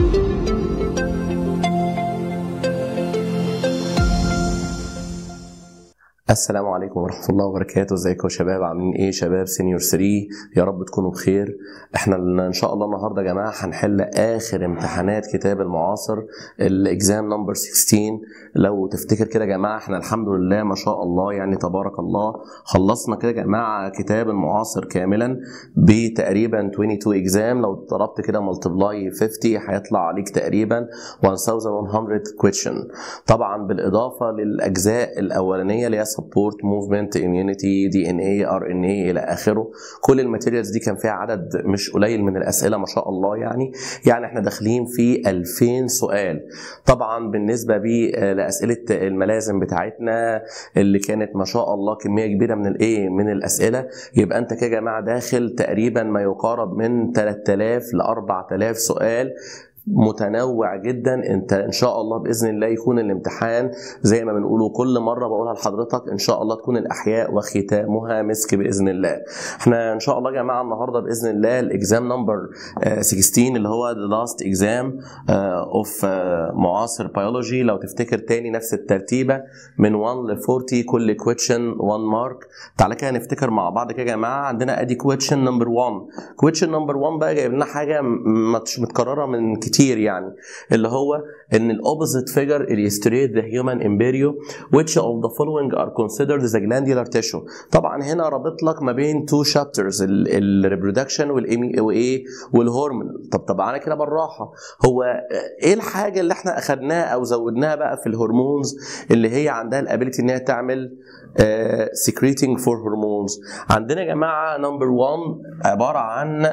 السلام عليكم ورحمة الله وبركاته ازيكم يا شباب عاملين ايه شباب سينيور 3 يا رب تكونوا بخير احنا ان شاء الله النهارده يا جماعة هنحل اخر امتحانات كتاب المعاصر الاكزام نمبر 16 لو تفتكر كده يا جماعة احنا الحمد لله ما شاء الله يعني تبارك الله خلصنا كده يا جماعة كتاب المعاصر كاملا بتقريبا 22 اكزام لو ضربت كده ملتبلاي 50 هيطلع عليك تقريبا 1100 question طبعا بالاضافة للاجزاء الاولانية اللي هي سبورت موفمنت اميونيتي دي ان اي ار ان اي الى اخره كل الماتيريالز دي كان فيها عدد مش قليل من الاسئله ما شاء الله يعني يعني احنا داخلين في 2000 سؤال طبعا بالنسبه بي لاسئله الملازم بتاعتنا اللي كانت ما شاء الله كميه كبيره من الايه من الاسئله يبقى انت كده يا جماعه داخل تقريبا ما يقارب من 3000 ل 4000 سؤال متنوع جدا انت ان شاء الله باذن الله يكون الامتحان زي ما بنقوله كل مره بقولها لحضرتك ان شاء الله تكون الاحياء وختامها مسك باذن الله احنا ان شاء الله يا جماعه النهارده باذن الله الاكزام نمبر 16 اللي هو ذا لاست اكزام اوف معاصر بيولوجي لو تفتكر تاني نفس الترتيبه من 1 ل 40 كل كويشن 1 مارك تعالى كده نفتكر مع بعض كده يا جماعه عندنا ادي كويشن نمبر 1 كويشن نمبر 1 بقى جايب لنا حاجه مش متكرره من كتير كتير يعني اللي هو ان الاوبوزيت فيجر illustrate the human embryo which of the following are considered the glandular tissue طبعا هنا رابط لك ما بين تو شابترز الريبرودكشن وايه والهرمون طب طبعا كده بالراحه هو ايه الحاجه اللي احنا اخدناها او زودناها بقى في الهرمونز اللي هي عندها الابيليتي ان هي تعمل سكريتنج فور هرمونز عندنا يا جماعه نمبر 1 عباره عن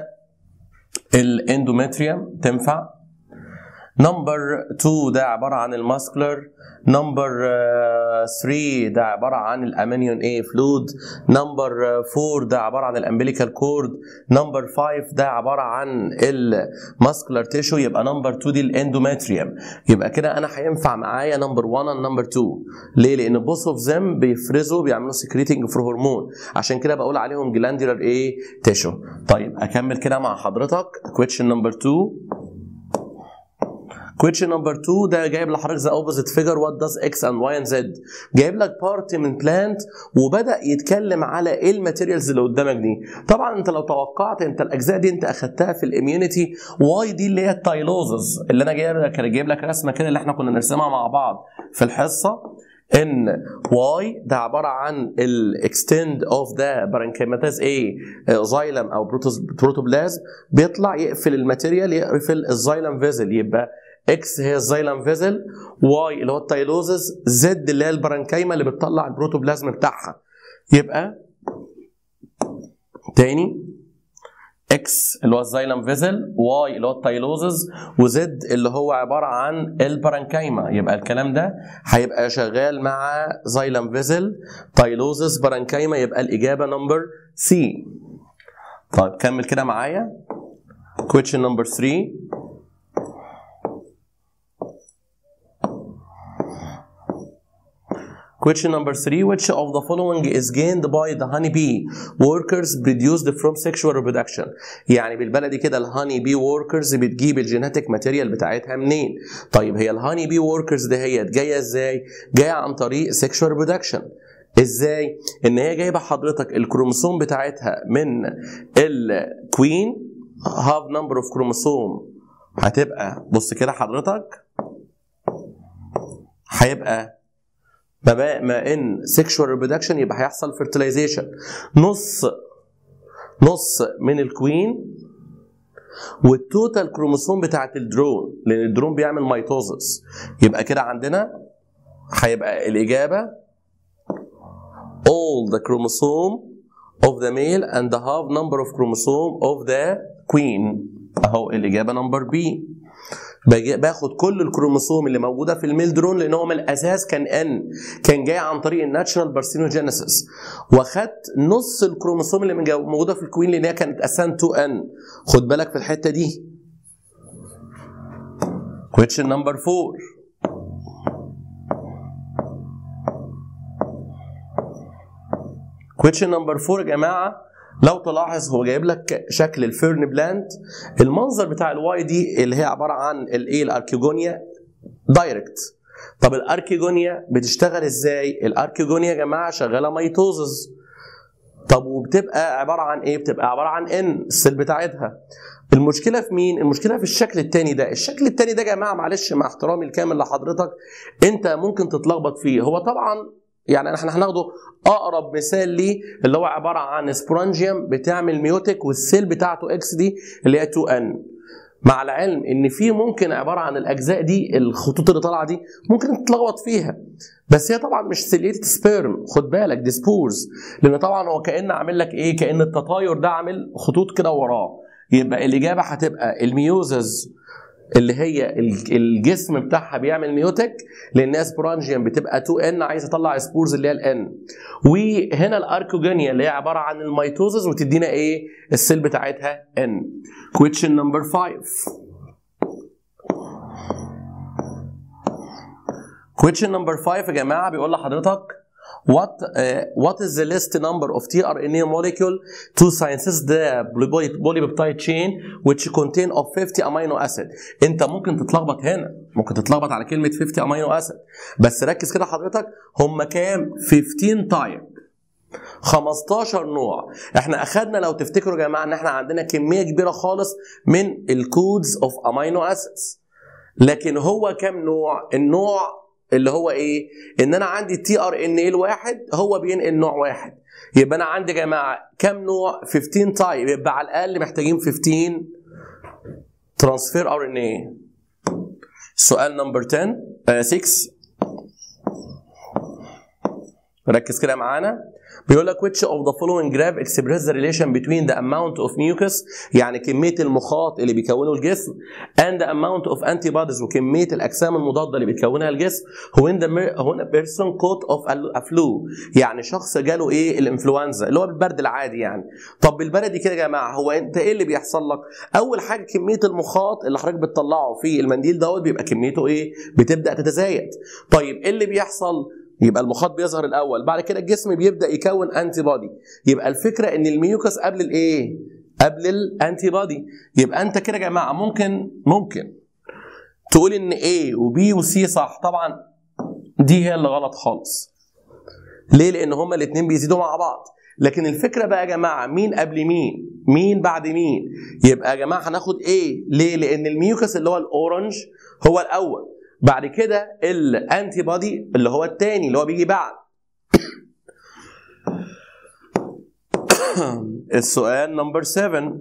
الاندومتريوم تنفع نمبر 2 ده عباره عن الماسكولر نمبر 3 ده عباره عن الامانيون اي فلود نمبر 4 ده عباره عن الامبليكال كورد نمبر 5 ده عباره عن الماسكولار تيشو يبقى نمبر 2 دي الاندومتريوم يبقى كده انا هينفع معايا نمبر 1 ونمبر 2 ليه لان بوث اوف ذم بيفرزوا بيعملوا سكريتنج فور هرمون عشان كده بقول عليهم جلاندولار ايه تيشو طيب اكمل كده مع حضرتك كويشن نمبر 2 كويشن نمبر 2 ده جايب لحضرتك ذا اوبوزيت فيجر وات داز اكس اند واي اند زد جايب لك بارت من بلانت وبدا يتكلم على ايه الماتيريالز اللي قدامك دي طبعا انت لو توقعت انت الاجزاء دي انت اخدتها في الاميونيتي واي دي اللي هي التايلوزز اللي انا جايب لك جايب لك رسمه كده اللي احنا كنا نرسمها مع بعض في الحصه ان واي ده عباره عن الاكستند اوف ذا برانكيماتاز ايه زايلم او بروتوبلازم بيطلع يقفل الماتيريال يقفل الزايلم فيزل يبقى اكس هي الزايلم فيزل واي اللي هو التايلوزز زد اللي هي البرانكايما اللي بتطلع البروتوبلازم بتاعها يبقى تاني اكس اللي هو الزايلم فيزل واي اللي هو التايلوزز وزد اللي هو عباره عن البرانكايما يبقى الكلام ده هيبقى شغال مع زايلم فيزل تايلوزز برانكايما يبقى الاجابه نمبر سي طيب كمل كده معايا question نمبر 3 Question number three Which of the following is gained by the honeybee workers produced from sexual reproduction؟ يعني بالبلدي كده الهاني بي workers بتجيب الجينيتك ماتيريال بتاعتها منين؟ طيب هي الهاني بي workers دهيت جايه ازاي؟ جايه عن طريق sexual reproduction ازاي؟ ان هي جايبه حضرتك الكروموسوم بتاعتها من الكوين هاف نمبر اوف كروموسوم هتبقى بص كده حضرتك هيبقى ما ما ان سيكشوال ريبرودكشن يبقى هيحصل فيرتلايزيشن نص نص من الكوين والتوتال كروموسوم بتاعت الدرون لان الدرون بيعمل ميتوزس يبقى كده عندنا هيبقى الاجابه all the chromosome of the male and the half number of chromosome of the queen اهو الاجابه نمبر بي باخد كل الكروموسوم اللي موجوده في الميل درون لان هو من الاساس كان ان كان جاي عن طريق الناتشرال بارسينوجينيسيس واخدت نص الكروموسوم اللي موجوده في الكوين لان هي كانت اسان 2 ان خد بالك في الحته دي question number 4 question number 4 يا جماعه لو تلاحظ هو جايب لك شكل الفيرن بلانت المنظر بتاع الواي دي اللي هي عباره عن الايه الاركيجونيا دايركت طب الاركيجونيا بتشتغل ازاي الاركيجونيا يا جماعه شغاله ميتوزز طب وبتبقى عباره عن ايه بتبقى عباره عن ان السيل بتاعتها المشكله في مين المشكله في الشكل الثاني ده الشكل الثاني ده يا جماعه معلش مع احترامي الكامل لحضرتك انت ممكن تتلخبط فيه هو طبعا يعني احنا هناخده اقرب مثال ليه اللي هو عباره عن سبرانجيوم بتعمل ميوتك والسيل بتاعته اكس دي اللي هي 2 ان مع العلم ان في ممكن عباره عن الاجزاء دي الخطوط اللي طالعه دي ممكن تتلخبط فيها بس هي طبعا مش سيليتد سبيرم خد بالك دي سبورز لان طبعا هو كان عامل لك ايه كان التطاير ده عامل خطوط كده وراه يبقى الاجابه هتبقى الميوزز اللي هي الجسم بتاعها بيعمل ميوتك لان سبرانجيوم بتبقى 2 ان عايز اطلع سبورز اللي هي الان وهنا الاركوجينيا اللي هي عباره عن الميتوزز وتدينا ايه السيل بتاعتها ان question number 5 question number 5 يا جماعه بيقول لحضرتك what uh, what is the least number of tRNA molecule to synthesize the polypeptide chain which contain of 50 amino acid انت ممكن تتلخبط هنا ممكن تتلخبط على كلمه 50 امينو اسيد بس ركز كده حضرتك هم كام 15 تايب 15 نوع احنا اخدنا لو تفتكروا يا جماعه ان احنا عندنا كميه كبيره خالص من الكودز اوف امينو اسيدز لكن هو كام نوع النوع اللي هو ايه ان انا عندي تي ار ان ايه الواحد هو بينقل نوع واحد يبقى انا عندي يا جماعه كام نوع 15 تايب يبقى على الاقل محتاجين 15 ترانسفير ار ان ايه سؤال نمبر 10 آه 6 ركز كده معانا بيقول لك which of the following graph express the relation between the amount of mucus يعني كميه المخاط اللي بيكونه الجسم and the amount of antibodies وكميه الاجسام المضاده اللي بيكونها الجسم when the when a person caught of a flu يعني شخص جاله ايه الانفلونزا اللي هو البرد العادي يعني طب بالبلدي كده يا جماعه هو انت ايه اللي بيحصل لك اول حاجه كميه المخاط اللي حضرتك بتطلعه في المنديل دوت بيبقى كميته ايه بتبدا تتزايد طيب ايه اللي بيحصل يبقى المخاط بيظهر الاول بعد كده الجسم بيبدا يكون انتي بودي يبقى الفكره ان الميوكس قبل الايه قبل الانتي بودي يبقى انت كده يا جماعه ممكن ممكن تقول ان A وبي وسي صح طبعا دي هي اللي غلط خالص ليه لان هما الاثنين بيزيدوا مع بعض لكن الفكره بقى يا جماعه مين قبل مين مين بعد مين يبقى يا جماعه هناخد ايه ليه لان الميوكس اللي هو الاورنج هو الاول بعد كده الانتي بودي اللي هو الثاني اللي هو بيجي بعد السؤال نمبر 7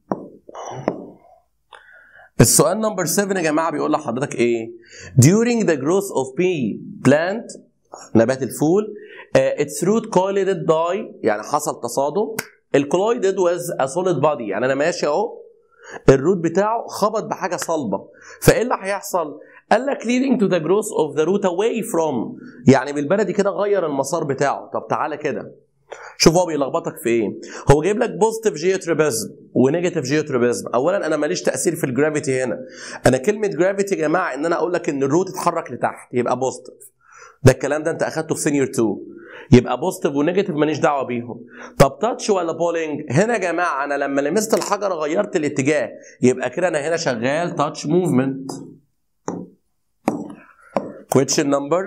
السؤال نمبر 7 يا جماعه بيقول لحضرتك ايه during the growth of pea plant نبات الفول uh, its root collided die يعني حصل تصادم الكولويدد was a solid body يعني انا ماشي اهو الروت بتاعه خبط بحاجه صلبه فايه اللي هيحصل قال لك leading to the growth of the root away from يعني بالبلدي كده غير المسار بتاعه طب تعالى كده شوف هو بيلخبطك في ايه هو جايب لك بوزيتيف جيوتريبيزم ونيجاتيف جيوتريبيزم اولا انا ماليش تاثير في الجرافيتي هنا انا كلمه جرافيتي يا جماعه ان انا اقول لك ان الروت اتحرك لتحت يبقى بوزيتيف ده الكلام ده انت اخدته في سينيور 2 يبقى بوزيتيف ونيجاتيف ماليش دعوه بيهم طب تاتش ولا بولينج هنا يا جماعه انا لما لمست الحجر غيرت الاتجاه يبقى كده انا هنا شغال تاتش موفمنت question number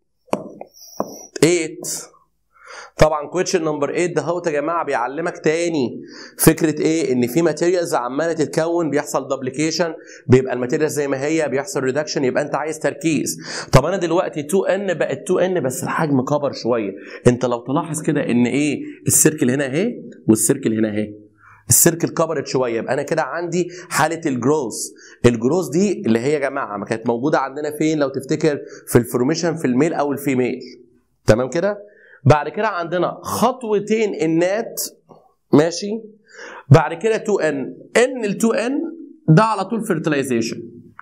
8 طبعا question نمبر 8 ده هو يا جماعه بيعلمك تاني فكره ايه ان في ماتيريالز عماله تتكون بيحصل دوبليكيشن بيبقى الماتيريال زي ما هي بيحصل ريدكشن يبقى انت عايز تركيز طب انا دلوقتي 2 ان بقت 2 ان بس الحجم كبر شويه انت لو تلاحظ كده ان ايه السيركل هنا اهي والسيركل هنا اهي السيركل كبرت شويه يبقى انا كده عندي حاله الجروث الجروث دي اللي هي يا جماعه ما كانت موجوده عندنا فين لو تفتكر في الفورميشن في الميل او الفيميل تمام كده بعد كده عندنا خطوتين النات ماشي بعد كده 2 ان ان ال 2 ان ده على طول فيرتلايزيشن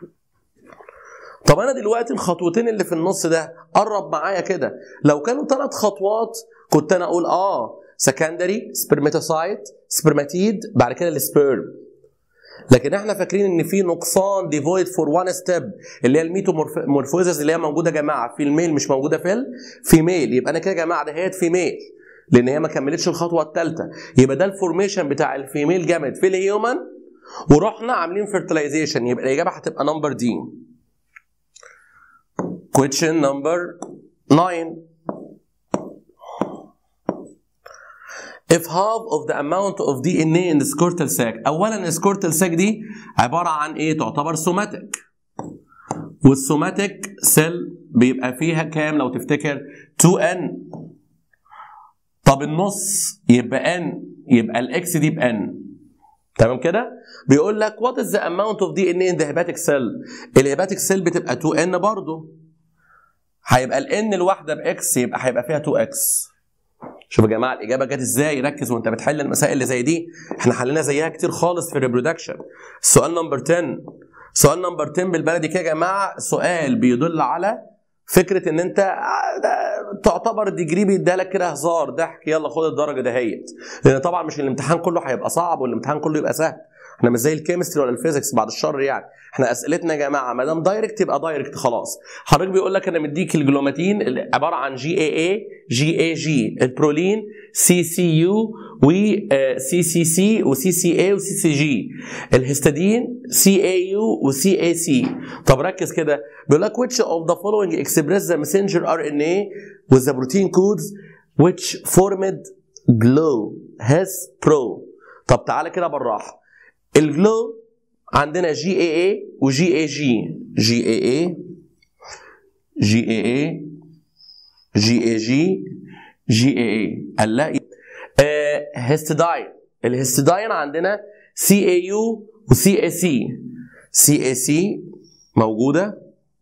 طب انا دلوقتي الخطوتين اللي في النص ده قرب معايا كده لو كانوا ثلاث خطوات كنت انا اقول اه سكندري سبرماتوسايت سبرماتيد بعد كده السبيرم لكن احنا فاكرين ان في نقصان ديفويد فور وان ستيب اللي هي الميتومورفوزس اللي هي موجوده يا جماعه في الميل مش موجوده في الفيميل يبقى انا كده يا جماعه دهيت فيميل لان هي ما كملتش الخطوه الثالثه يبقى ده الفورميشن بتاع الفيميل جامد في الهيومن ورحنا عاملين فيرتلايزيشن يبقى الاجابه هتبقى نمبر دي question number 9 if half of the amount of DNA in the scrotal sac اولا السكورتال sac دي عباره عن ايه تعتبر سوماتيك والسوماتيك سيل بيبقى فيها كام لو تفتكر 2n طب النص يبقى n يبقى الاكس دي بn تمام كده بيقول لك what is the amount of DNA in the hepatic cell الهيباتيك سيل بتبقى 2n برضه هيبقى الان الواحده باكس يبقى هيبقى فيها 2x شوف يا جماعه الاجابه جت ازاي ركز وانت بتحل المسائل اللي زي دي احنا حلينا زيها كتير خالص في الريبرودكشن السؤال نمبر 10 سؤال نمبر 10 بالبلدي كده يا جماعه سؤال بيدل على فكره ان انت آه، ده تعتبر الديجري بيديها لك كده هزار ضحك يلا خد الدرجه دهيت لان طبعا مش الامتحان كله هيبقى صعب والامتحان كله يبقى سهل احنا مش زي الكيمستري ولا الفيزيكس بعد الشر يعني احنا اسئلتنا يا جماعه ما دام دايركت يبقى دايركت خلاص حضرتك بيقول لك انا مديك الجلوماتين اللي عباره عن جي اي اي جي اي جي البرولين سي سي يو وسي سي سي وسي سي اي وسي سي جي الهستidine سي اي يو وسي اي سي طب ركز كده بيقول لك which of the following express the messenger RNA with the protein codes which formed glow has pro طب تعالى كده بالراحه الجلو عندنا جي اي اي وجي اي جي جي اي اي جي اي اي جي اي جي جي اي اي هنلاقي آه هيستداين الهيستداين عندنا سي اي يو وسي اي سي سي اي سي موجوده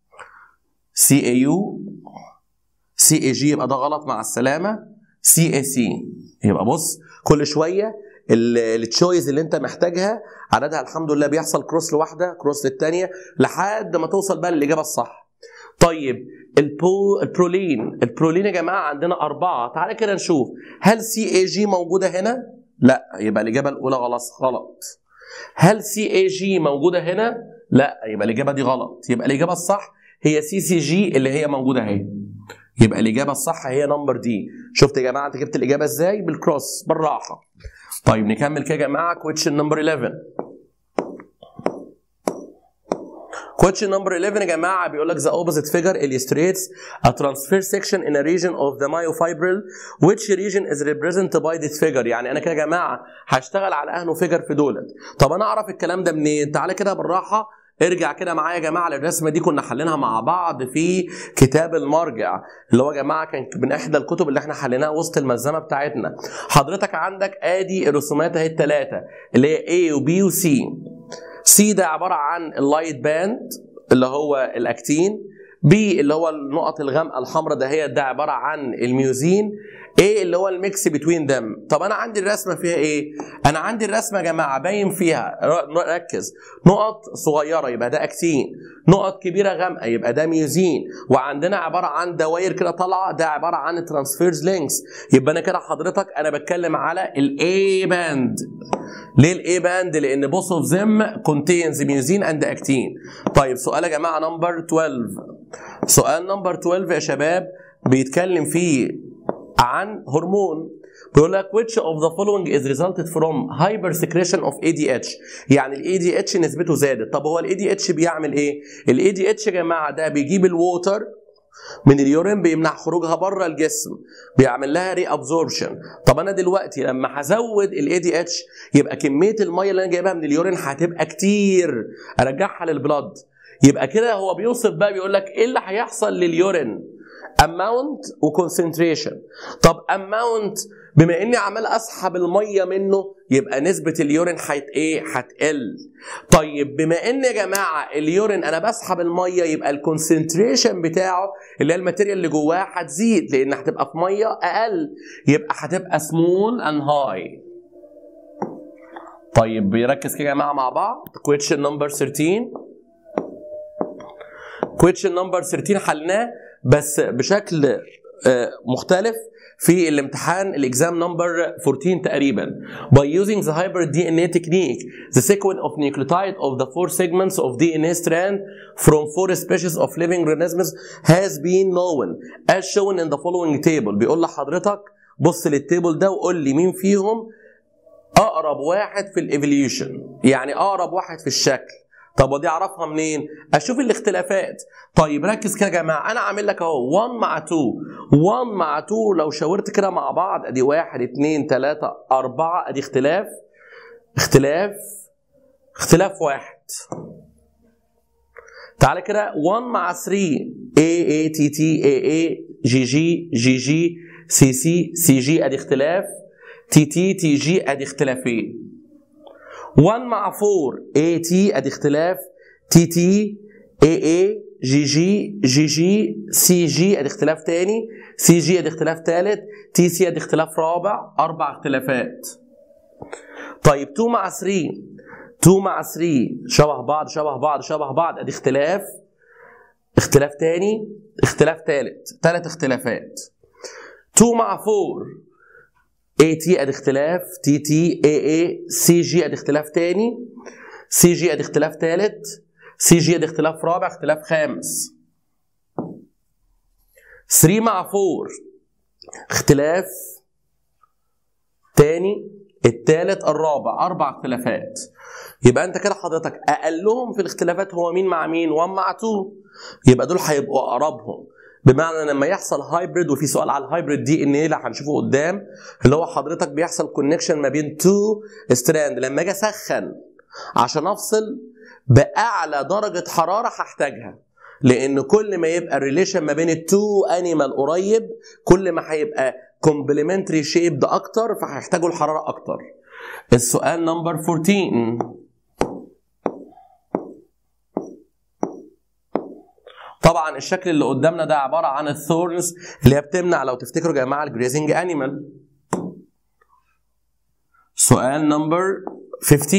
سي اي يو سي اي جي يبقى ده غلط مع السلامه سي اي سي يبقى بص كل شويه التشويز اللي انت محتاجها عددها الحمد لله بيحصل كروس لواحده كروس للثانيه لحد ما توصل بقى للاجابه الصح طيب البو البرولين البرولين يا جماعه عندنا اربعه تعالى كده نشوف هل سي اي جي موجوده هنا لا يبقى الاجابه الاولى غلط غلط هل سي اي جي موجوده هنا لا يبقى الاجابه دي غلط يبقى الاجابه الصح هي سي سي جي اللي هي موجوده اهي يبقى الاجابه الصح هي نمبر دي شفت يا جماعه انت جبت الاجابه ازاي بالكروس بالراحه طيب نكمل كده يا جماعه question number 11 question number 11 يا جماعه بيقول لك the opposite figure illustrates a transfer section in a region of the myofibril which region is represented by this figure يعني انا كده يا جماعه هشتغل على انه فيجر في دولت طب انا اعرف الكلام ده منين تعالى كده بالراحه ارجع كده معايا يا جماعه للرسمه دي كنا حليناها مع بعض في كتاب المرجع اللي هو يا جماعه كان من احدى الكتب اللي احنا حليناها وسط الملزمه بتاعتنا حضرتك عندك ادي الرسومات اهي الثلاثه اللي هي A وبي وسي سي ده عباره عن اللايت باند اللي هو الاكتين بي اللي هو النقط الغامقه الحمراء ده هي ده عباره عن الميوزين ايه اللي هو الميكس بتوين دم طب انا عندي الرسمه فيها ايه انا عندي الرسمه يا جماعه باين فيها ركز نقط صغيره يبقى ده اكتين نقط كبيره غامقه يبقى ده ميوزين وعندنا عباره عن دوائر كده طالعه ده عباره عن ترانسفيرز لينكس يبقى انا كده حضرتك انا بتكلم على الاي باند ليه الاي باند لان بوث اوف ذم كونتينز ميوزين اند اكتين طيب سؤال يا جماعه نمبر 12 سؤال نمبر 12 يا شباب بيتكلم فيه عن هرمون بيقول لك which of the following is resulted from hyper secretion of ADH يعني ال ADH نسبته زادت طب هو ال ADH بيعمل ايه ال ADH يا جماعه ده بيجيب الووتر من اليورين بيمنع خروجها بره الجسم بيعمل لها ري ابزوربشن طب انا دلوقتي لما هزود الاي دي اتش يبقى كميه الميه اللي انا جايبها من اليورين هتبقى كتير ارجعها للبلاد يبقى كده هو بيوصف بقى بيقول لك ايه اللي هيحصل لليورين اماونت وكونسنتريشن طب اماونت بما اني عمال اسحب الميه منه يبقى نسبه اليورين هت ايه هتقل طيب بما ان يا جماعه اليورين انا بسحب الميه يبقى الكونسنتريشن بتاعه اللي هي الماتيريال اللي جواه هتزيد لان هتبقى في ميه اقل يبقى هتبقى سمول اند هاي طيب بيركز كده يا جماعه مع بعض question number 13 question number 13 حلناه بس بشكل آه، مختلف في الامتحان الاكزام نمبر 14 تقريبا by using the hybrid DNA technique the sequence of nucleotide of the four segments of DNA strand from four species of living organisms has been known as shown in the following table بيقول لحضرتك بص للتيبل ده وقول لي مين فيهم اقرب واحد في الايفوليوشن يعني اقرب واحد في الشكل طب ودي اعرفها منين اشوف الاختلافات طيب ركز كده يا جماعه انا عامل لك اهو 1 مع 2 1 مع 2 لو شاورت كده مع بعض ادي 1 2 3 4 ادي اختلاف اختلاف اختلاف واحد تعالى كده 1 مع 3 A A T T A A جي جي جي جي سي سي سي جي ادي اختلاف تي تي تي جي ادي اختلافين 1 مع 4 اي تي ادي اختلاف تي تي اي اي جي جي جي جي سي جي ادي اختلاف تاني سي جي ادي اختلاف تالت تي سي ادي اختلاف رابع اربع اختلافات طيب 2 مع 3 2 مع 3 شبه بعض شبه بعض شبه بعض ادي اختلاف اختلاف تاني اختلاف تالت تلات اختلافات 2 مع 4 اي تي ادي اختلاف تي تي اي اي سي جي ادي اختلاف تاني سي جي ادي اختلاف تالت سي جي ادي اختلاف رابع اختلاف خامس 3 مع 4 اختلاف تاني التالت الرابع اربع اختلافات يبقى انت كده حضرتك اقلهم في الاختلافات هو مين مع مين 1 مع 2 يبقى دول هيبقوا اقربهم بمعنى لما يحصل هايبريد وفي سؤال على الهايبريد دي ان ايه اللي هنشوفه قدام اللي هو حضرتك بيحصل كونكشن ما بين تو ستراند لما اجي اسخن عشان افصل باعلى درجه حراره هحتاجها لان كل ما يبقى الريليشن ما بين التو انيمال قريب كل ما هيبقى كومبلمنتري شيبد اكتر فهيحتاجوا الحراره اكتر السؤال نمبر 14 طبعا الشكل اللي قدامنا ده عباره عن الثورنز اللي هي بتمنع لو تفتكروا يا جماعه الجريزنج انيمال سؤال نمبر 15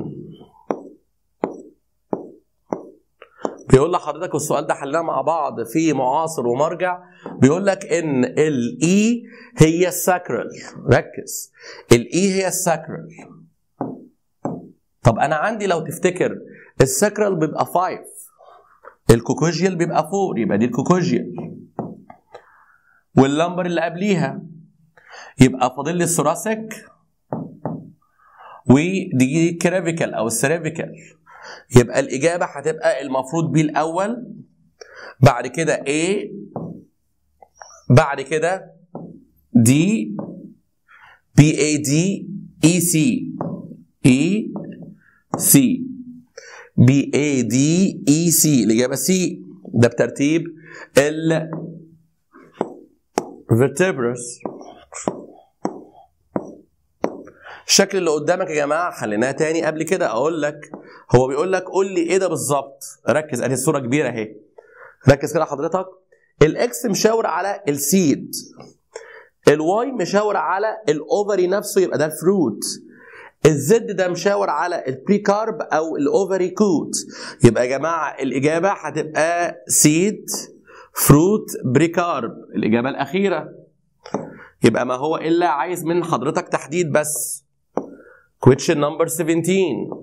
بيقول لحضرتك والسؤال ده حلناه مع بعض في معاصر ومرجع بيقول لك ان الاي هي الساكرال ركز الاي هي الساكرال طب انا عندي لو تفتكر الساكرال بيبقى 5 الكوكوجيال بيبقى 4 يبقى دي الكوكوجيال واللمبر اللي قبليها يبقى فاضل لي الثوراسيك ودي كرافيكال او السيرافيكال يبقى الاجابه هتبقى المفروض بي الاول بعد كده A بعد كده D B A D E C E C B A D E C الإجابة C ده بترتيب ال vertebrates الشكل اللي قدامك يا جماعه حليناه تاني قبل كده اقول لك هو بيقول لك قول لي ايه ده بالظبط ركز ادي الصوره كبيره اهي ركز كده حضرتك الاكس مشاور على السيد الواي مشاور على الاوفري نفسه يبقى ده الفروت الزد ده مشاور على البري كارب او الاوفري كوت يبقى يا جماعه الاجابه هتبقى سيد فروت بري كارب الاجابه الاخيره يبقى ما هو الا عايز من حضرتك تحديد بس question number 17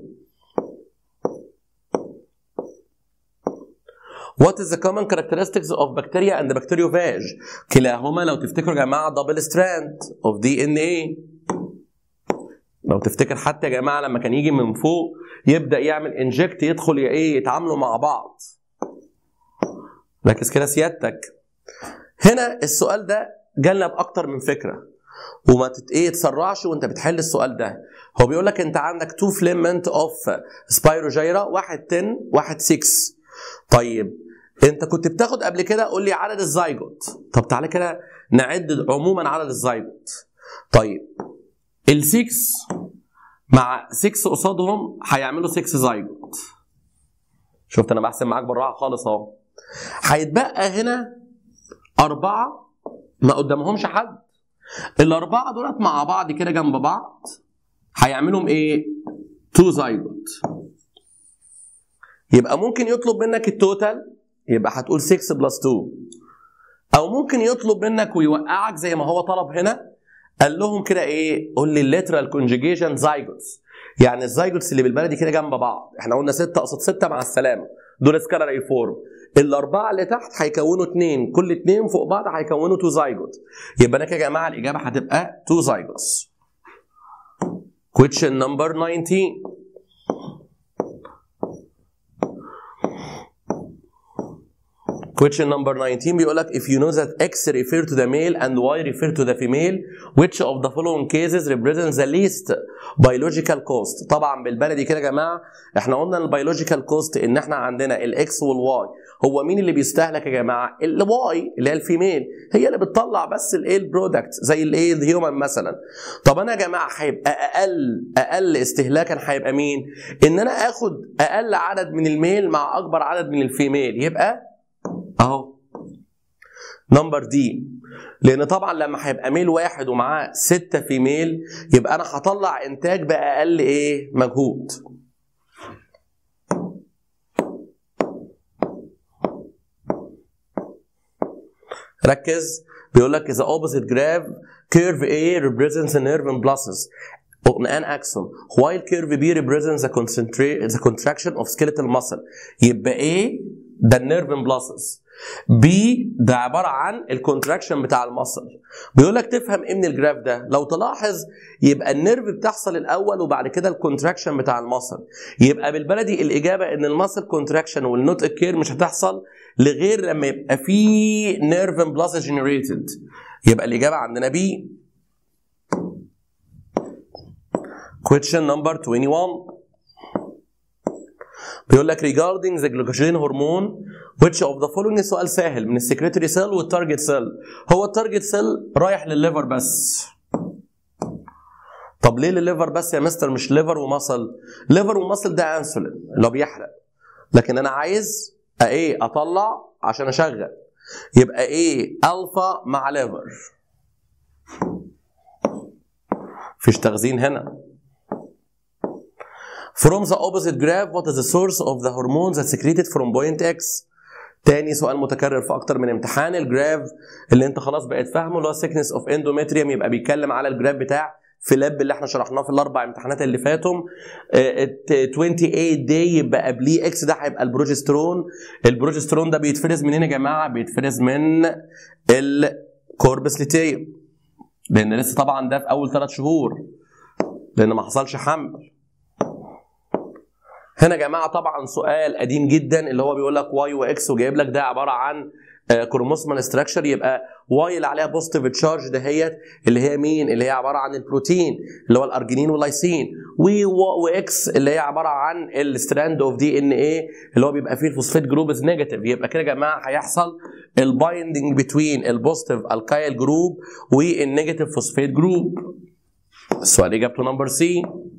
What is the common characteristics of bacteria and bacteriophage? كلاهما لو تفتكروا يا جماعه double strand of DNA لو تفتكر حتى يا جماعه لما كان يجي من فوق يبدا يعمل انجكت يدخل يا ايه يتعاملوا مع بعض ركز كده سيادتك هنا السؤال ده جالنا باكتر من فكره وما تت ايه تسرعش وانت بتحل السؤال ده هو بيقول لك انت عندك تو فليمنت اوف سبايروجيرا واحد 10 واحد 6 طيب انت كنت بتاخد قبل كده قول لي عدد الزيجوت طب تعالى كده نعد عموما عدد الزيجوت طيب ال 6 مع 6 قصادهم هيعملوا 6 زيجوت شفت انا بحسب معاك بالراحه خالص اهو هيتبقى هنا أربعة ما قدامهمش حد الأربعة دولت مع بعض كده جنب بعض هيعملهم إيه؟ تو زايجوت يبقى ممكن يطلب منك التوتال يبقى هتقول 6 بلس 2 أو ممكن يطلب منك ويوقعك زي ما هو طلب هنا قال لهم كده إيه؟ قول لي الليترال كونجيجيشن زايجوتس يعني الزايجوتس اللي بالبلدي كده جنب بعض احنا قلنا 6 قصاد 6 مع السلامة دول سكالاري فورم الاربعه اللي تحت هيكونوا اثنين كل اثنين فوق بعض هيكونوا تو زايجوت يبقى انا كده يا جماعه الاجابه هتبقى تو زايجوتس question number 19 Question number 19 بيقول لك if you know that X refer to the male and Y refer to the female which of the following cases represents the least biological cost طبعا بالبلدي كده يا جماعه احنا قلنا البيولوجيكال كوست ان احنا عندنا الاكس والواي هو مين اللي بيستهلك يا جماعه الواي اللي هي الفيميل هي اللي بتطلع بس الايه البرودكت زي الايه الهيومن مثلا طب انا يا جماعه هيبقى اقل اقل استهلاكا هيبقى مين ان انا اخد اقل عدد من الميل مع اكبر عدد من الفيميل يبقى اهو نمبر دي لان طبعا لما هيبقى ميل واحد ومعاه ستة في ميل يبقى انا هطلع انتاج باقل ايه مجهود ركز بيقول لك the opposite graph curve A represents the nerve impulses on an axon while curve B represents the, concentra- the contraction of skeletal muscle يبقى A ده النيرف impulses بي ده عباره عن الكونتراكشن بتاع المصل بيقول لك تفهم ايه من الجراف ده لو تلاحظ يبقى النيرف بتحصل الاول وبعد كده الكونتراكشن بتاع المصل يبقى بالبلدي الاجابه ان المصل كونتراكشن والنوت اكير مش هتحصل لغير لما يبقى في نيرف امبلاس جنريتد يبقى الاجابه عندنا بي question number 21 بيقول لك regarding the glycogen hormone which of the following سؤال سهل من السكريتري سيل والتارجت سيل هو التارجت سيل رايح للليفر بس طب ليه للليفر بس يا مستر مش ليفر ومصل ليفر ومصل ده انسولين اللي هو بيحرق لكن انا عايز ايه اطلع عشان اشغل يبقى ايه الفا مع ليفر فيش تخزين هنا From the opposite graph, what is the source of the hormones that secreted from point X? تاني سؤال متكرر في اكتر من امتحان الجراف اللي انت خلاص بقيت فاهمه اللي هو thickness اوف اندومتريوم يبقى بيتكلم على الجراف بتاع في لاب اللي احنا شرحناه في الاربع امتحانات اللي فاتوا اه 28 داي يبقى قبليه اكس ده هيبقى البروجسترون البروجسترون ده بيتفرز منين يا جماعه بيتفرز من الكوربس ليتيوم لان لسه طبعا ده في اول ثلاث شهور لان ما حصلش حمل هنا يا جماعه طبعا سؤال قديم جدا اللي هو بيقول لك واي واكس وجايب لك ده عباره عن كروموسومال ستراكشر يبقى واي اللي عليها بوزيتيف تشارج دهيت اللي هي مين؟ اللي هي عباره عن البروتين اللي هو الارجينين واللايسين واكس اللي هي عباره عن الستراند اوف دي ان ايه اللي هو بيبقى فيه الفوسفات جروبز نيجاتيف يبقى كده يا جماعه هيحصل البايندنج بتوين البوزيتيف الكايل جروب والنيجاتيف فوسفات جروب السؤال اجابته نمبر سي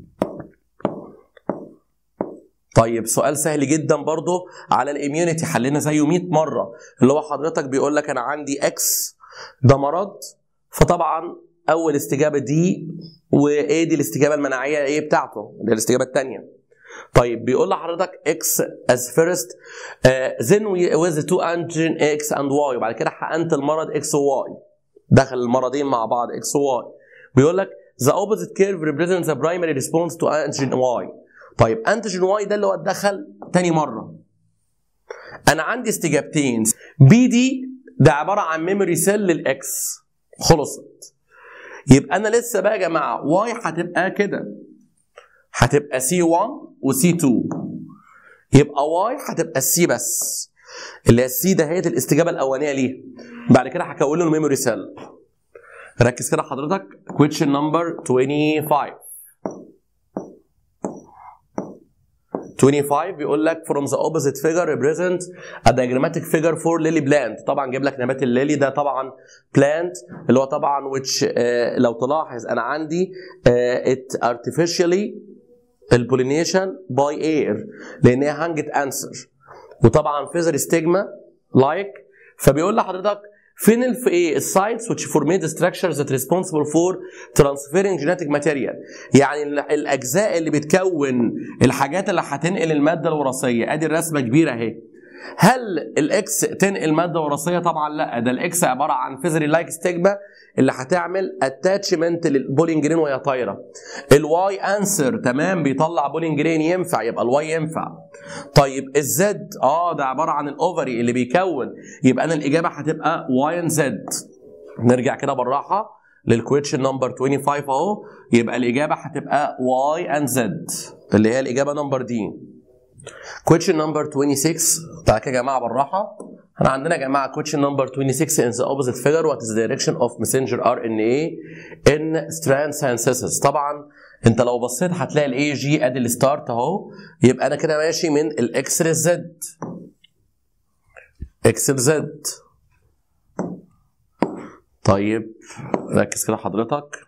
طيب سؤال سهل جدا برضه على الاميونيتي حلينا زيه 100 مره اللي هو حضرتك بيقول لك انا عندي اكس ده مرض فطبعا اول استجابه دي وايه دي الاستجابه المناعيه ايه بتاعته دي الاستجابه الثانيه طيب بيقول لحضرتك اكس از فيرست then with two antigen اكس اند واي وبعد كده حقنت المرض اكس وواي دخل المرضين مع بعض اكس وواي بيقول لك the opposite curve represents the primary response to antigen Y طيب انتيجين واي ده اللي هو اتدخل تاني مره انا عندي استجابتين بي دي ده عباره عن ميموري سيل للاكس خلصت يبقى انا لسه بقى يا جماعه واي هتبقى كده هتبقى سي 1 وسي 2 يبقى واي هتبقى السي بس اللي هي السي ده هي الاستجابه الاولانيه ليها بعد كده هكون له الميموري سيل ركز كده حضرتك question number 25 25 بيقول لك from the opposite figure represent a diagrammatic figure for lily plant طبعا جايب لك نبات الليلي ده طبعا plant اللي هو طبعا which uh, لو تلاحظ انا عندي uh, it artificially البولينيشن باي اير لان هي هانجت انسر وطبعا فيزر ستيجما لايك فبيقول لحضرتك فين الف ايه السايتس which formate the structures that responsible for transferring genetic material يعني الاجزاء اللي بتكون الحاجات اللي هتنقل الماده الوراثيه ادي الرسمه كبيره اهي هل الاكس تنقل ماده وراثيه طبعا لا ده الاكس عباره عن فيزري لايك ستيجما اللي هتعمل اتاتشمنت للبولينجرين وهي طايره الواي انسر تمام بيطلع بولينجرين ينفع يبقى الواي ينفع طيب الزد اه ده عباره عن الاوفري اللي بيكون يبقى انا الاجابه هتبقى واي ان زد نرجع كده بالراحه للكويتشن نمبر 25 اهو يبقى الاجابه هتبقى واي اند زد اللي هي الاجابه نمبر دي question number 26 تعالى كده يا جماعه بالراحه احنا عندنا يا جماعه question number 26 in the opposite figure what is the direction of messenger RNA in strand synthesis طبعا انت لو بصيت هتلاقي الاي جي ادي الستارت اهو يبقى انا كده ماشي من الاكس للزد اكس لزد طيب ركز كده حضرتك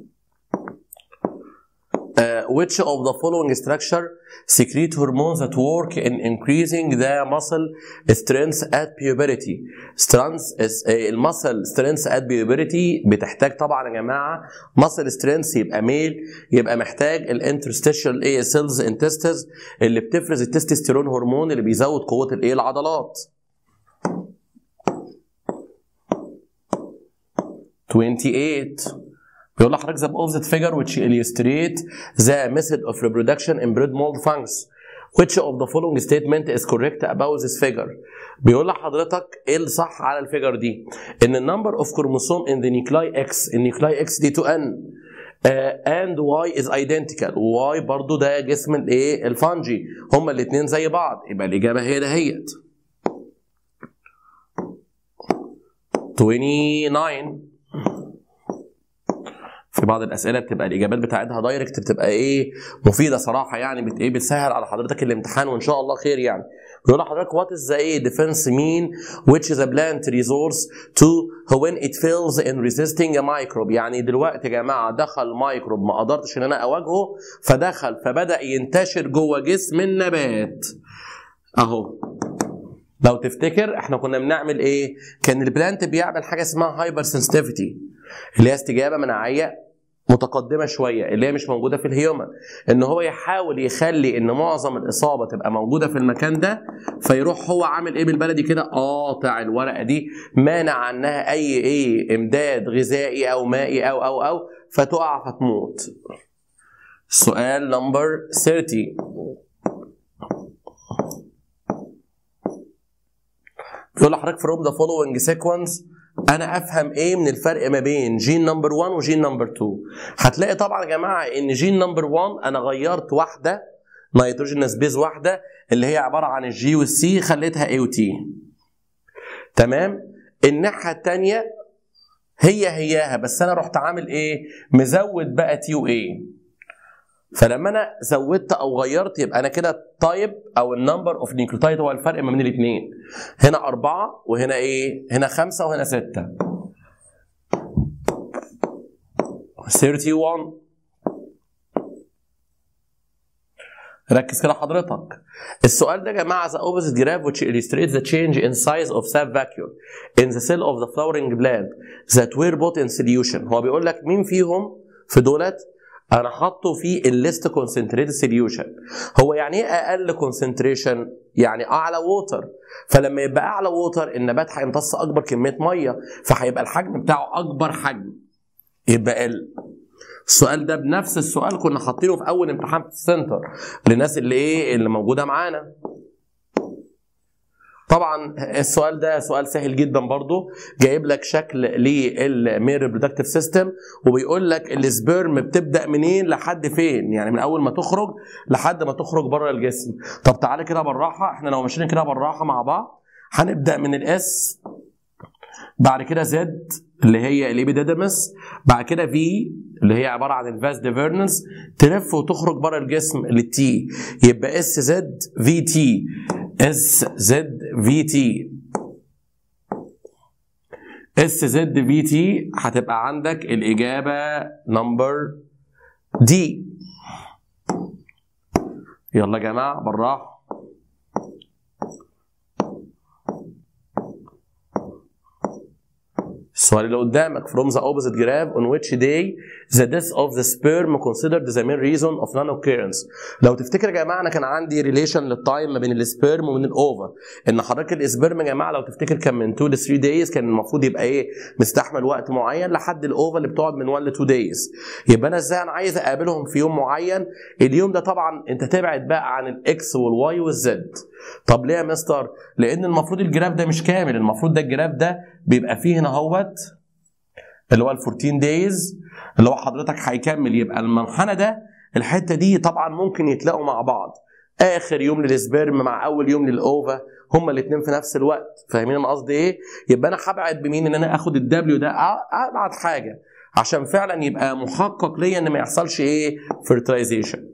Uh, which of the following structure secrete hormones that work in increasing the muscle strength at puberty strength is المسل strength at puberty بتحتاج طبعا يا جماعه muscle strength يبقى ميل يبقى محتاج الانترستيشال ايه سيلز انتستس اللي بتفرز التستوستيرون هرمون اللي بيزود قوه الايه العضلات 28 بيقول لحضرتك the opposite figure which illustrate the method of reproduction in bread mold fungus which of the following statement is correct about this figure بيقول لحضرتك ايه الصح على الفيجر دي ان النمبر اوف كروموسوم in the nuclei x النيوكلاي x دي 2 n uh, and y is identical y برضو ده جسم الايه الفانجي هما الاثنين زي بعض يبقى الاجابه هي دهيت 29 في بعض الاسئله بتبقى الاجابات بتاعتها دايركت بتبقى ايه مفيده صراحه يعني بت ايه بتسهل على حضرتك الامتحان وان شاء الله خير يعني بيقول لحضرتك وات از ذا ايه ديفense mean which is a plant resource to when it fails in resisting a microbe يعني دلوقتي يا جماعه دخل ميكروب ما قدرتش ان انا اواجهه فدخل فبدا ينتشر جوه جسم النبات اهو لو تفتكر احنا كنا بنعمل ايه كان البلانت بيعمل حاجه اسمها هايبر سنسيتيفيتي اللي هي استجابه مناعيه متقدمه شويه اللي هي مش موجوده في الهيومن ان هو يحاول يخلي ان معظم الاصابه تبقى موجوده في المكان ده فيروح هو عامل ايه بالبلدي كده قاطع الورقه دي مانع عنها اي ايه امداد غذائي او مائي او او او فتقع فتموت سؤال نمبر 30 بيقول لحضرتك from the following sequence انا افهم ايه من الفرق ما بين جين نمبر 1 وجين نمبر 2 هتلاقي طبعا يا جماعه ان جين نمبر 1 انا غيرت واحده نيتروجينس بيز واحده اللي هي عباره عن الجي والسي خليتها اي وتي تمام الناحيه الثانيه هي هياها بس انا رحت عامل ايه مزود بقى تي واي فلما انا زودت او غيرت يبقى انا كده التايب او النمبر اوف نيوكليوتايد هو الفرق ما بين الاثنين هنا أربعة وهنا ايه هنا خمسة وهنا ستة 31 ركز كده حضرتك السؤال ده يا جماعه the opposite graph which illustrates the change in size of sap vacuole in the cell of the flowering plant that were put in solution هو بيقول لك مين فيهم في دولت انا حاطه في الليست كونسنتريتد سوليوشن هو يعني ايه اقل كونسنتريشن يعني اعلى ووتر فلما يبقى اعلى ووتر النبات هيمتص اكبر كميه ميه فهيبقى الحجم بتاعه اكبر حجم يبقى ال السؤال ده بنفس السؤال كنا حاطينه في اول امتحان في السنتر للناس اللي ايه اللي موجوده معانا طبعا السؤال ده سؤال سهل جدا برضو جايب لك شكل للمير ريبرودكتيف سيستم وبيقول لك السبيرم بتبدا منين لحد فين يعني من اول ما تخرج لحد ما تخرج بره الجسم طب تعالى كده بالراحه احنا لو ماشيين كده بالراحه مع بعض هنبدا من الاس بعد كده زد اللي هي الابيديدمس بعد كده في اللي هي عباره عن الفاس ديفيرنس تلف وتخرج بره الجسم للتي يبقى اس زد في تي اس زد في تي اس زد في تي هتبقى عندك الاجابه نمبر دي يلا يا جماعه بالراحه السؤال اللي قدامك from the opposite graph on which day the death of the sperm considered the main reason of non-occurrence لو تفتكر يا جماعه انا كان عندي ريليشن للتايم ما بين السبيرم وبين الاوفا ان حضرتك السبيرم يا جماعه لو تفتكر كان من 2 ل 3 دايز كان المفروض يبقى ايه مستحمل وقت معين لحد الاوفا اللي بتقعد من 1 ل 2 دايز يبقى انا ازاي انا عايز اقابلهم في يوم معين اليوم ده طبعا انت تبعد بقى عن الاكس والواي والزد طب ليه يا مستر لان المفروض الجراف ده مش كامل المفروض ده الجراف ده بيبقى فيه هنا اهوت اللي هو ال 14 دايز اللي هو حضرتك هيكمل يبقى المنحنى ده الحته دي طبعا ممكن يتلاقوا مع بعض اخر يوم للسبرم مع اول يوم للاوفا هما الاثنين في نفس الوقت فاهمين انا قصدي ايه يبقى انا هبعد بمين ان انا اخد الدبليو ده ابعد حاجه عشان فعلا يبقى محقق ليا ان ما يحصلش ايه فيرتلايزيشن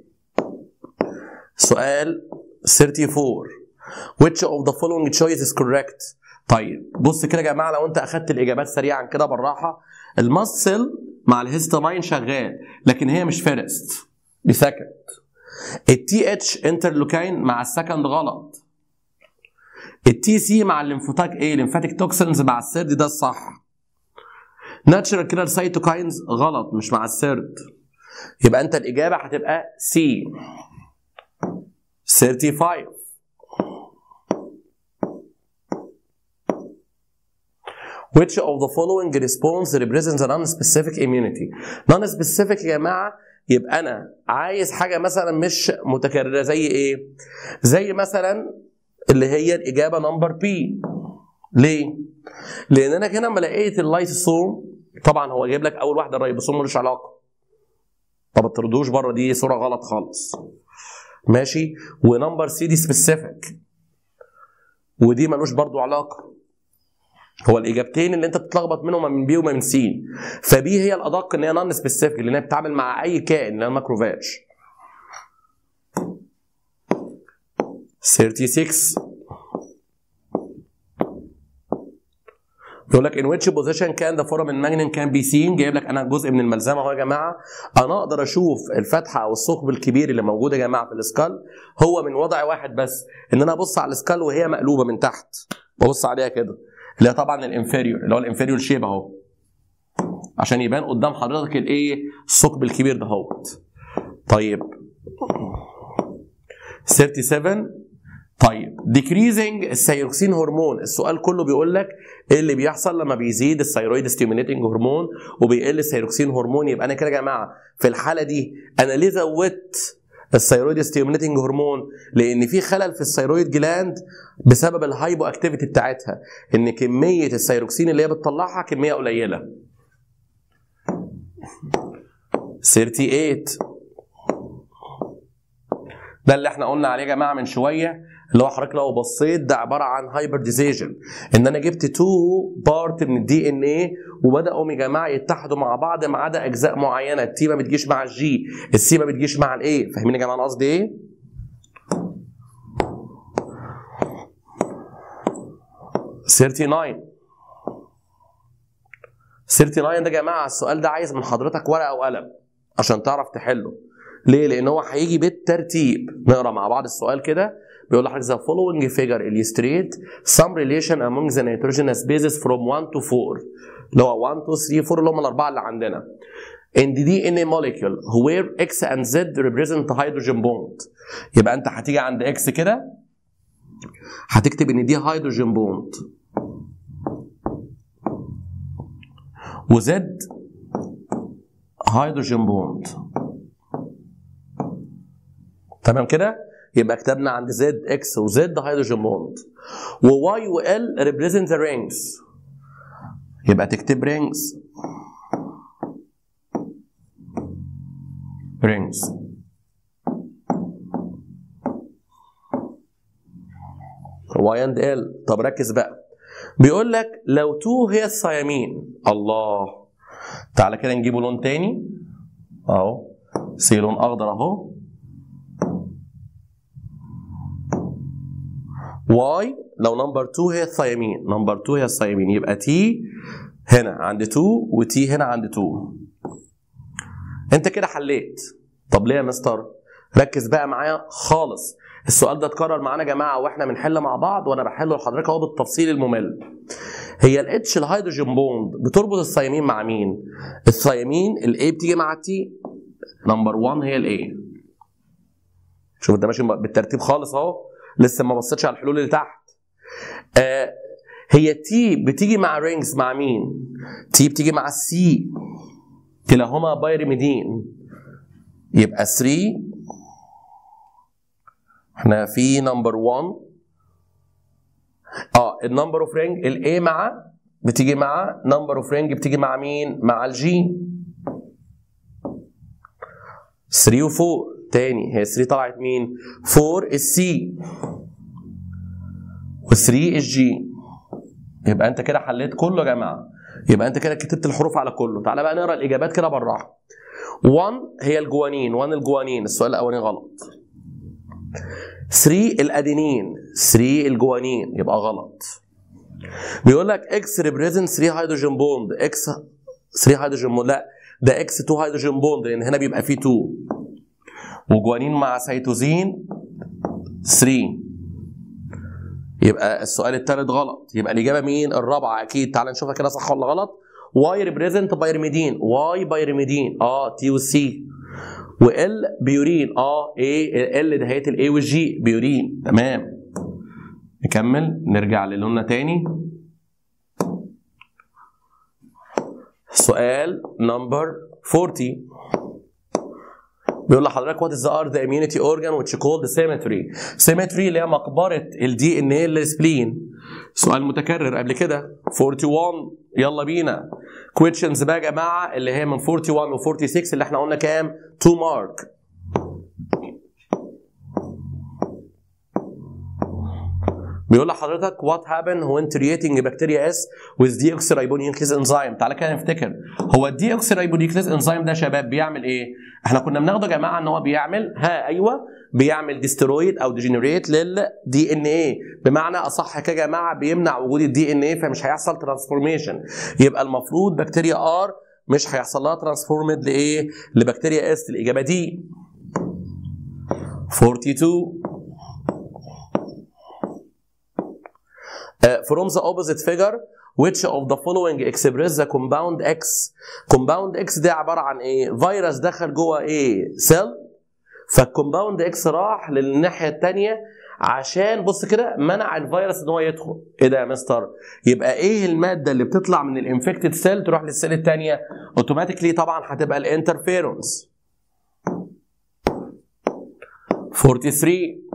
سؤال 34 which of the following choice is correct طيب بص كده يا جماعه لو انت اخدت الاجابات سريعا كده بالراحه المصل مع الهيستامين شغال لكن هي مش فيرست دي سكند التي اتش انترلوكاين مع السكند غلط التي سي مع الليمفوتاك ايه ليمفاتيك توكسنز مع السيرد ده الصح ناتشرال كيلر سايتوكاينز غلط مش مع السيرد يبقى انت الاجابه هتبقى سي 35 Which of the following response represents a non-specific immunity? Non-specific يا جماعة يبقى أنا عايز حاجة مثلا مش متكررة زي إيه؟ زي مثلا اللي هي الإجابة نمبر بي. ليه؟ لأن أنا هنا لما لقيت اللايسوسوم طبعا هو جايب لك أول واحدة الريبوسوم ملوش علاقة. طب ما تردوش بره دي صورة غلط خالص. ماشي؟ ونمبر سي دي سبيسيفيك. ودي ملوش برضو علاقة. هو الاجابتين اللي انت بتتلخبط منهم من بي وما من سي فبي هي الادق ان هي نون سبيسيفيك لان هي بتتعامل مع اي كائن اللي هو ماكروفاج 36 يقول لك in which position can the foramen magnum can be seen جايب لك انا جزء من الملزمه اهو يا جماعه انا اقدر اشوف الفتحه او الثقب الكبير اللي موجود يا جماعه في الاسكال هو من وضع واحد بس ان انا ابص على الاسكال وهي مقلوبه من تحت ببص عليها كده اللي هي طبعا الانفيريور اللي هو الانفيريور شيب اهو عشان يبان قدام حضرتك الايه الثقب الكبير ده اهوت طيب 37 طيب decreasing الثيروكسين هرمون السؤال كله بيقول لك ايه اللي بيحصل لما بيزيد الثيرويد ستيميوليتنج هرمون وبيقل الثيروكسين هرمون يبقى انا كده يا جماعه في الحاله دي انا ليه زودت الثيرويد ستيميوليتنج هرمون لان في خلل في الثيرويد جلاند بسبب الهايبو اكتيفيتي بتاعتها ان كميه الثيروكسين اللي هي بتطلعها كميه قليله 38 ده اللي احنا قلنا عليه يا جماعه من شويه اللي هو حضرتك لو بصيت ده عباره عن هايبرديزيشن ان انا جبت تو بارت من الدي ان ايه وبداوا يا جماعه يتحدوا مع بعض ما عدا اجزاء معينه التي ما بتجيش مع الجي السي ما بتجيش مع الايه فاهمين يا جماعه انا قصدي ايه؟ 39 39 ده يا جماعه السؤال ده عايز من حضرتك ورقه وقلم عشان تعرف تحله ليه؟ لان هو هيجي بالترتيب نقرا مع بعض السؤال كده بيقول لحضرتك the following figure illustrate some relation among the nitrogenous bases from 1 to 4 اللي هو 1 2 3 4 اللي هم الاربعه اللي عندنا in the DNA molecule where X and Z represent hydrogen bond يبقى انت هتيجي عند X كده هتكتب ان دي هيدروجين بوند وزد هيدروجين بوند تمام كده يبقى كتبنا عند زد اكس وزد هيدروجين بوند وواي وال ريبريزنت رينجز يبقى تكتب رينجز رينجز واي اند ال طب ركز بقى بيقول لك لو 2 هي الثيامين الله تعالى كده نجيبه لون تاني اهو سي لون اخضر اهو واي لو نمبر 2 هي الثيامين نمبر 2 هي الثيامين يبقى تي هنا عند 2 وتي هنا عند 2 انت كده حليت طب ليه يا مستر ركز بقى معايا خالص السؤال ده اتكرر معانا يا جماعه واحنا بنحل مع بعض وانا بحله لحضرتك اهو بالتفصيل الممل هي الاتش الهيدروجين بوند بتربط الثيامين مع مين الثيامين الاي بتيجي مع التي نمبر 1 هي الاي شوف انت ماشي بالترتيب خالص اهو لسه ما بصيتش على الحلول اللي تحت آه هي تي بتيجي مع رينجز مع مين تي بتيجي مع السي كلاهما بايرميدين يبقى 3 احنا في نمبر 1 اه النمبر اوف رينج الاي مع بتيجي مع نمبر اوف رينج بتيجي مع مين مع الجي 3 و 4 تاني هي 3 طلعت مين 4 السي و3 الجي يبقى انت كده حليت كله يا جماعه يبقى انت كده كتبت الحروف على كله تعالى بقى نقرا الاجابات كده بالراحه 1 هي الجوانين 1 الجوانين السؤال الاولاني غلط 3 الادينين 3 الجوانين يبقى غلط بيقول لك اكس ريبريزنت 3 هيدروجين بوند اكس 3 هيدروجين بوند لا ده اكس 2 هيدروجين بوند لان هنا بيبقى فيه 2 وجوانين مع سيتوزين 3 يبقى السؤال الثالث غلط يبقى الاجابه مين الرابعه اكيد تعال نشوفها كده صح ولا غلط واي ريبريزنت بايرميدين واي بايرميدين اه تي والسي وال بيورين اه ايه ال دهيت الاي والجي بيورين تمام نكمل نرجع للوننا تاني سؤال نمبر 40 بيقول لحضرتك وات از ار ذا اميونيتي اورجان which called symmetry symmetry اللي هي مقبره الدي ان ايه السبلين سؤال متكرر قبل كده 41 يلا بينا questions بقى يا جماعه اللي هي من 41 و 46 اللي احنا قلنا كام 2 مارك بيقول لحضرتك what happened when treating bacteria S with deoxyribonuclease enzyme تعالى كده نفتكر هو الديوكسيريبونيوكليز انزيم ده يا شباب بيعمل ايه؟ احنا كنا بناخده يا جماعه ان هو بيعمل ها ايوه بيعمل ديسترويد او ديجنريت للدي ان ايه بمعنى اصح كده يا جماعه بيمنع وجود الدي ان ايه فمش هيحصل ترانسفورميشن يبقى المفروض بكتيريا ار مش هيحصل لها ترانسفورمد لايه؟ لبكتيريا اس الاجابه دي 42 Uh, from the opposite figure which of the following express the compound X compound X ده عبارة عن ايه فيروس دخل جوه ايه سيل فالكومباوند اكس راح للناحية التانية عشان بص كده منع الفيروس ان هو يدخل ايه ده يا مستر يبقى ايه المادة اللي بتطلع من الانفكتد سيل تروح للسيل التانية اوتوماتيكلي طبعا هتبقى الانترفيرونس 43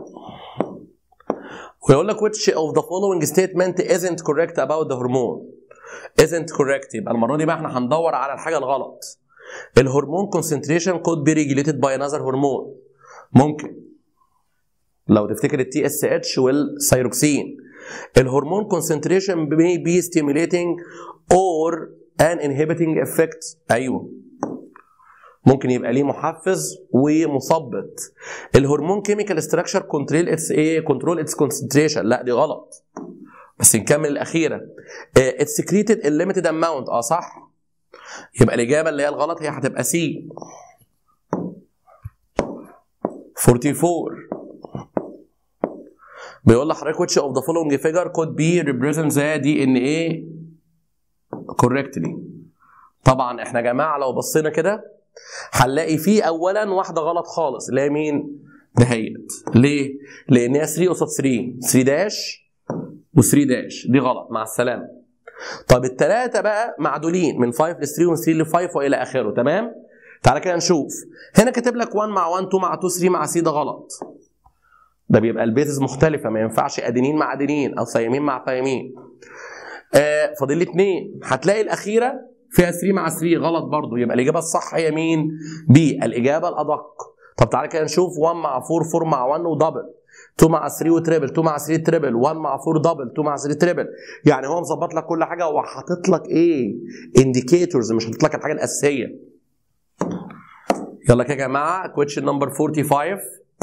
ويقول لك which of the following statement isn't correct about the hormone isn't correct يبقى المره دي بقى احنا هندور على الحاجه الغلط الهرمون concentration could be regulated by another hormone ممكن لو تفتكر التي اس اتش والثيروكسين الهرمون concentration may be stimulating or an inhibiting effect ايوه ممكن يبقى ليه محفز ومثبط الهرمون كيميكال ستراكشر كنترول اتس ايه كنترول اتس كونسنتريشن لا دي غلط بس نكمل الاخيره اتس سكريتد الليميتد اماونت اه صح يبقى الاجابه اللي هي الغلط هي هتبقى سي 44 بيقول لحضرتك which of the following figure could be represent the DNA correctly طبعا احنا يا جماعه لو بصينا كده هنلاقي فيه اولا واحده غلط خالص اللي هي مين؟ دهيت ليه؟ لان هي 3 قصاد 3 3 داش و3 داش دي غلط مع السلامه طب الثلاثه بقى معدولين من 5 ل 3 ومن 3 ل 5 والى اخره تمام؟ تعالى كده نشوف هنا كاتب لك 1 مع 1 2 مع 2 3 مع سي ده غلط ده بيبقى البيزز مختلفه ما ينفعش ادينين مع ادينين او ثيامين مع ثيامين آه فاضل لي اثنين هتلاقي الاخيره فيها 3 مع 3 غلط برضو يبقى الاجابه الصح هي مين؟ بي الاجابه الادق طب تعالى كده نشوف 1 مع 4 4 مع 1 ودبل 2 مع 3 وتريبل 2 مع 3 تريبل 1 مع 4 دبل 2 مع 3 تريبل يعني هو مظبط لك كل حاجه وحاطط لك ايه؟ انديكيتورز مش حاطط لك الحاجه الاساسيه يلا كده يا جماعه كويتشن نمبر 45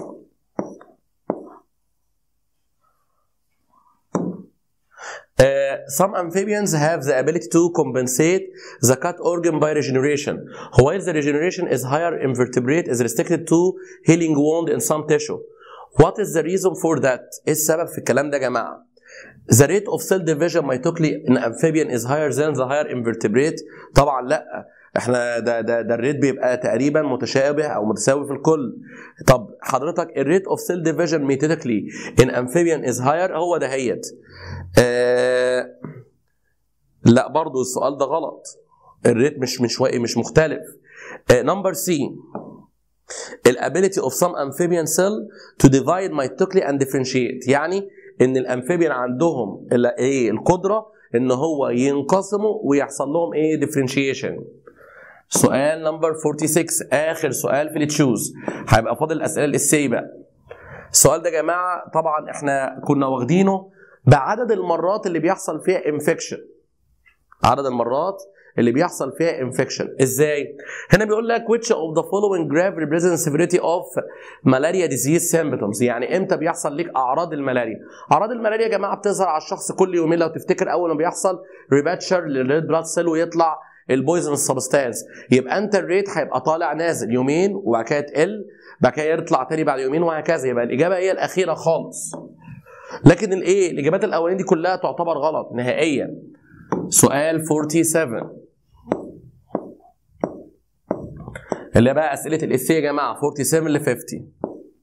Uh, some amphibians have the ability to compensate the cut organ by regeneration. While the regeneration is higher in vertebrate is restricted to healing wound in some tissue. What is the reason for that؟ ايه السبب في الكلام ده يا جماعه؟ The rate of cell division mitochondria in amphibian is higher than the higher invertebrate طبعا لا احنا ده ده ده الريت بيبقى تقريبا متشابه او متساوي في الكل طب حضرتك الريت اوف سيل ديفيجن ميتيتيكلي ان امفيبيان از هاير هو دهيت آه لا برضو السؤال ده غلط الريت مش مش مش مختلف نمبر سي الابيليتي اوف سم amphibian cell to divide mitochondria and differentiate يعني ان الامفيبيان عندهم ايه القدره ان هو ينقسموا ويحصل لهم ايه differentiation سؤال نمبر 46 اخر سؤال في التشوز هيبقى فاضل الاسئله الاساسيه بقى السؤال ده يا جماعه طبعا احنا كنا واخدينه بعدد المرات اللي بيحصل فيها انفكشن عدد المرات اللي بيحصل فيها انفكشن ازاي هنا بيقول لك which of the following grave represents severity of malaria disease symptoms يعني امتى بيحصل ليك اعراض الملاريا اعراض الملاريا يا جماعه بتظهر على الشخص كل يومين لو تفتكر اول ما بيحصل ريباتشر للريد بلاد سيل ويطلع البويزن سبستانس يبقى انت الريت هيبقى طالع نازل يومين وبعد كده تقل بعد كده يطلع تاني بعد يومين وهكذا يبقى الاجابه هي الاخيره خالص لكن الايه الاجابات الاولانيه دي كلها تعتبر غلط نهائيا سؤال 47 اللي بقى اسئله الاسيه يا جماعه 47 ل 50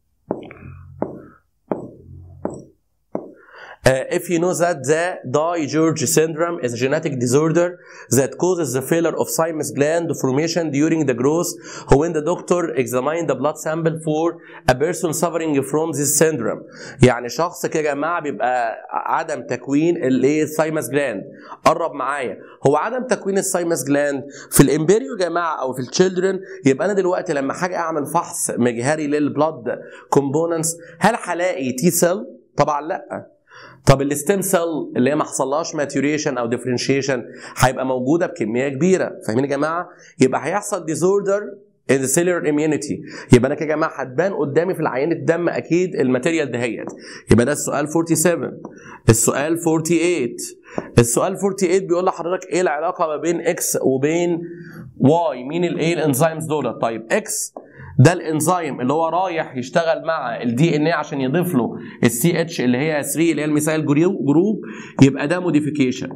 Uh, if you know that the Dye-George syndrome is a genetic disorder that causes the failure of thymus gland formation during the growth, when the doctor examined the blood sample for a person suffering from this syndrome. يعني شخص كده يا جماعه بيبقى عدم تكوين الايه الثايمس جلاند. قرب معايا، هو عدم تكوين الثايمس جلاند في الامبريو يا جماعه او في التشيلدرن يبقى انا دلوقتي لما حاجه اعمل فحص مجهري للبلاد كومبوننتس هل هلاقي تي سيل؟ طبعا لا. طب الستيم سيل اللي هي ما حصلهاش ماتيوريشن او ديفرنشيشن هيبقى موجوده بكميه كبيره فاهمين يا جماعه يبقى هيحصل ديزوردر in the cellular immunity يبقى انا كده يا جماعه هتبان قدامي في العينه الدم اكيد الماتيريال دهيت يبقى ده السؤال 47 السؤال 48 السؤال 48 بيقول لحضرتك ايه العلاقه ما بين اكس وبين واي مين الايه الانزيمز دول طيب اكس ده الانزيم اللي هو رايح يشتغل مع الدي ان اي عشان يضيف له السي اتش اللي هي 3 اللي هي الميثايل جروب يبقى ده موديفيكيشن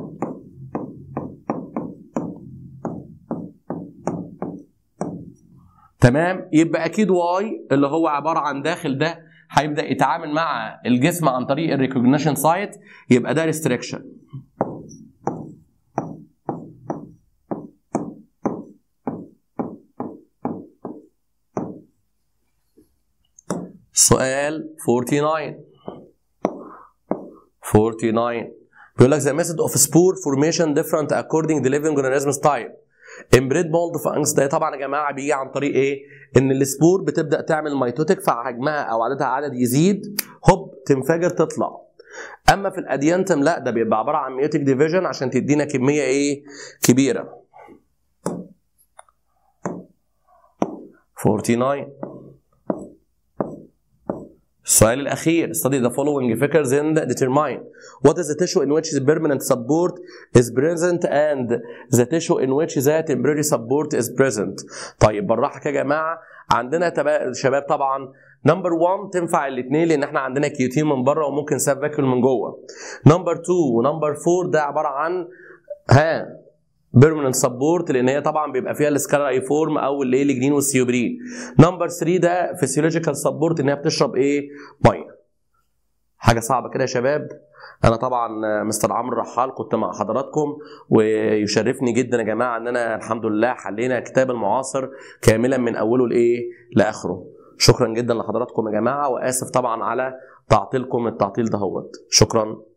تمام يبقى اكيد واي اللي هو عباره عن داخل ده هيبدا يتعامل مع الجسم عن طريق الريكوجنيشن سايت يبقى ده ريستريكشن سؤال 49 49 بيقول لك the method of spore formation different according to living organisms type امبريد مولد فانكس ده طبعا يا جماعه بيجي عن طريق ايه؟ ان السبور بتبدا تعمل ميتوتك فحجمها او عددها عدد يزيد هوب تنفجر تطلع. اما في الاديانتم لا ده بيبقى عباره عن ميوتك ديفيجن عشان تدينا كميه ايه؟ كبيره. 49 السؤال الأخير study the following figures and determine what is the tissue in which the permanent support is present and the tissue in which the temporary support is present طيب بالراحة كده يا جماعة عندنا تبا... شباب طبعا نمبر 1 تنفع الاثنين لان احنا عندنا كيوتين من بره وممكن ساب فاكيول من جوه نمبر 2 ونمبر 4 ده عباره عن ها بيرمننت سبورت لان هي طبعا بيبقى فيها السكالاي فورم او اللي الجنين والسيوبرين نمبر 3 ده فيسيولوجيكال سبورت ان هي بتشرب ايه ميه حاجه صعبه كده يا شباب انا طبعا مستر عمرو رحال كنت مع حضراتكم ويشرفني جدا يا جماعه ان انا الحمد لله حلينا كتاب المعاصر كاملا من اوله لايه لاخره شكرا جدا لحضراتكم يا جماعه واسف طبعا على تعطيلكم التعطيل دهوت شكرا